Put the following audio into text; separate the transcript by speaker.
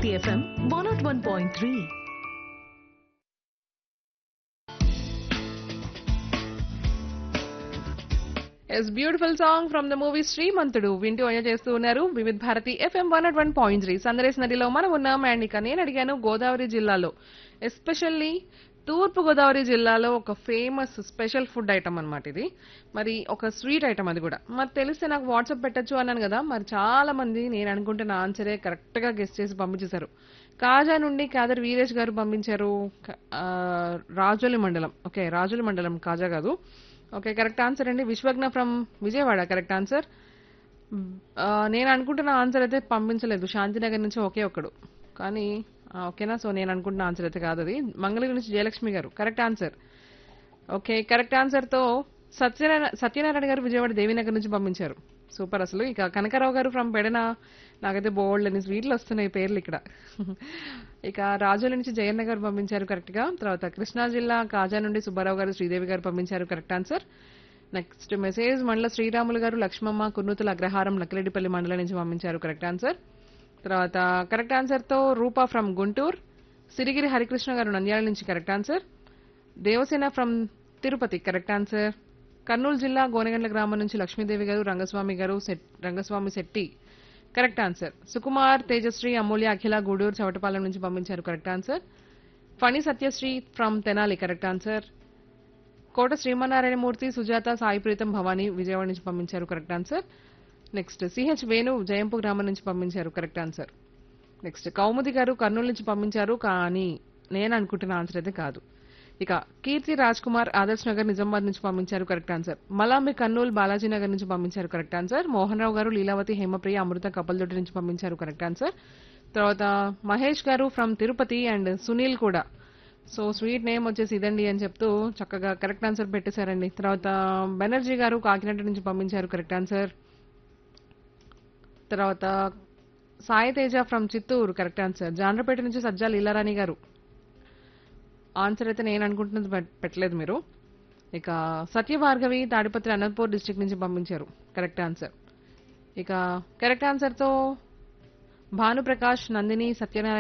Speaker 1: Bharati FM one nought one point three
Speaker 2: S beautiful song from the movie Srimanthudu వింటూ enjoy చేస్తూ ఉన్నారు Vividh Bharati FM one at one point three సందరేశ్ నదిలో మనం ఉన్నాం అండ్ ఇక నేను అడిగాను గోదావరి జిల్లాలో ఎస్పెషల్లీ తూర్పు గోదావరి జిల్లాలో ఒక ఫేమస్ స్పెషల్ ఫుడ్ ఐటమ్ అన్నమాట ఇది మరి ఒక స్వీట్ ఐటమ్ అది కూడా మరి తెలిస్తే నాకు వాట్సాప్ పెట్టచ్చు అన్నాను కదా మరి చాలా మంది నేను అనుకుంటున్న ఆన్సరే కరెక్ట్ గా గెస్ట్ చేసి పంపించేశారు కాజా నుండి కాదర్ వీరేష్ గారు పంపించారు క- ఆ, రాజోలి మండలం ఓకే రాజోలి మండలం కాజా కాదు ఓకే కరెక్ట్ ఆన్సర్ అండి Vishwagna from Vijayawada correct answer ఆ, నేను అనుకుంటున్న ఆన్సర్ అయితే పంపించలేదు శాంతినగర్ నుంచి ఒకే ఒక్కడు కానీ ఆ, ఓకేనా సో నేను అనుకుంటున్న ఆన్సర్ అయితే కాదు అది మంగళగిరి నుంచి జయలక్ష్మి గారు correct answer okay correct answer తో సత్యనారాయణ సత్యనారాయణ గారు విజయవాడ దేవినగర్ నుంచి పంపించారు సూపర్ అసలు ఇక కనకారావు గారు ఫ్రమ్ పెడన నాకైతే బోల్డ్ అని స్వీట్లు వస్తున్నాయి పేర్లు ఇక్కడ ఇక రాజోల నుంచి జయన్న గారు పంపించారు కరెక్ట్ గా తర్వాత కృష్ణా జిల్లా కాజా నుండి సుబ్బారావు గారు శ్రీదేవి గారు పంపించారు కరెక్ట్ ఆన్సర్ నెక్స్ట్ మెసేజ్ మండల శ్రీరాములు గారు లక్ష్మమ్మ కున్నూతుల అగ్రహారం నకిరెడ్డిపల్లి మండలం నుంచి పంపించారు కరెక్ట్ ఆన్సర్ తర్వాత కరెక్ట్ ఆన్సర్ తో రూపా ఫ్రమ్ గుంటూరు సిరిగిరి హరికృష్ణ గారు నంద్యాల నుంచి correct answer Devasena from Tirupati correct answer Kurnool జిల్లా గోనగండ్ల గ్రామం నుంచి లక్ష్మీదేవి గారు రంగస్వామి గారు సెట్- రంగస్వామి శెట్టి కరెక్ట్ ఆన్సర్ సుకుమార్ తేజశ్రీ అమూల్య అఖిల గూడూరు చవటపాలెం నుంచి పంపించారు correct answer Phani Satyasri from Tenali correct answer Kota Srimannarayanamurthy Sujatha Sai Preetam Bhavani Vijayawada నుంచి పంపించారు correct answer next CH Venu జయంపు గ్రామం నుంచి పంపించారు కరెక్ట్ ఆన్సర్ నెక్స్ట్ కౌముది గారు కర్నూలు నుంచి పంపించారు కానీ నేను అనుకుంటున్న ఆన్సర్ అయితే కాదు ఇక కీర్తి రాజ్ కుమార్ ఆదర్శ్ నగర్ నిజామాబాద్ నుంచి పంపించారు కరెక్ట్ ఆన్సర్ మలాంబి కర్నూలు బాలాజీ నగర్ నుంచి పంపించారు కరెక్ట్ ఆన్సర్ మోహన్ రావు గారు లీలావతి హేమప్రియ అమృత కపల్దొడ్డి నుంచి పంపించారు కరెక్ట్ ఆన్సర్ తర్వాత మహేష్ గారు ఫ్రమ్ తిరుపతి అండ్ సునీల్ కూడా సో స్వీట్ నేమ్ వచ్చేసి ఇదండి అని చెప్తూ చక్కగా కరెక్ట్ ఆన్సర్ పెట్టేశారండి తర్వాత బెనర్జీ గారు కాకినాడ నుంచి పంపించారు కరెక్ట్ ఆన్సర్ తర్వాత Sai Teja from Chittoor correct answer Jandrapeta నుంచి సజ్జా లీలారాణి గారు ఆన్సర్ అయితే నేను అనుకుంటున్నది పెట్- పెట్టలేదు మీరు ఇక సత్యభార్గవి తాడిపత్రి అనంతపూర్ డిస్ట్రిక్ట్ నుంచి పంపించారు కరెక్ట్ ఆన్సర్ ఇక కరెక్ట్ ఆన్సర్తో భానుప్రకాష్ నందిని సత్యనారాయణ